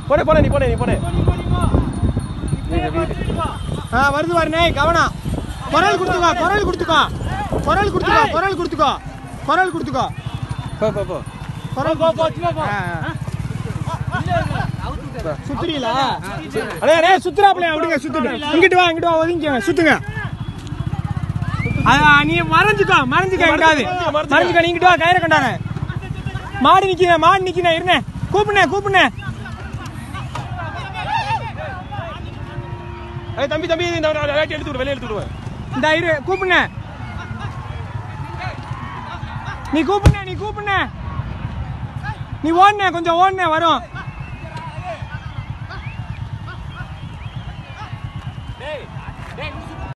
போனே போனே நீ போனே நீ போனே ஆ வருது வரனே கவனம் குரல் கொடுத்துக்கோ குரல் கொடுத்துக்கோ குரல் கொடுத்துக்கோ குரல் கொடுத்துக்கோ குரல் கொடுத்துக்கோ போ போ போ குரல் போ, போ, சும்மா போ. ஆ, ஆ. சுத்துறீங்களா அண்ணே அண்ணே சுத்துறாப்ல அப்படிங்க சுத்துங்க இங்கிட்டு வா இங்கிட்டு வா ஒதுங்கிங்க சுத்துங்க அத நீ மறைஞ்சுக்கோ மறைஞ்சுக்க எங்காவது மறைஞ்சுக்க நீ இங்கிட்டு வா கயிறு கண்டானே மாடு நிக்கிறேன் மாடு நிக்கிறேன் இருனே கூப்பிடுனே கூப்பிடுனே ஏய் தம்பி தம்பி இந்த லைட் எடுத்து விடு வெளிய எடுத்து விடுவேன் இந்த இரு கூப்பிடுனே நீ கூப்பிடுனே நீ கூப்பிடுனே நீ ஓடுனே கொஞ்சம் ஓடுனே வரும்